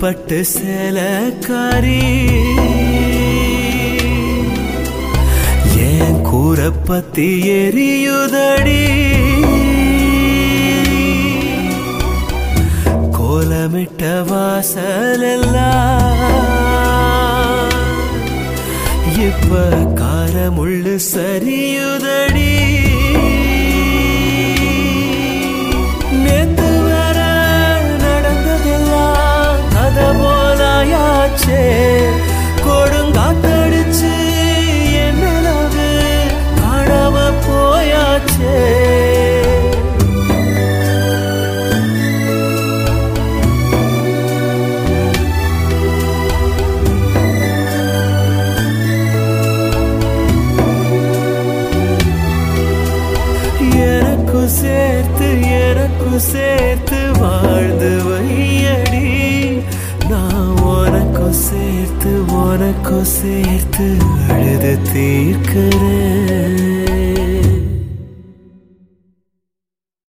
பட்டு சேலக்காரி ஏன் கூற பத்தி எரியுதடி கோலமிட்ட வாசலெல்லாம் இப்ப காரமுள்ளு சரியுதடி நேத்து வர நடந்ததெல்லாம் கதை போலாயாச்சே கொடுங்காத்தடிச்சு என் நிலவு காணாம போயாச்சே எனக்கு சேர்த்து எனக்கு சேர்த்து வாழ்ந்து வையடி நான் உனக்கு சேர்த்து உனக்கு சேர்த்து அழுது தீர்க்கிறேன்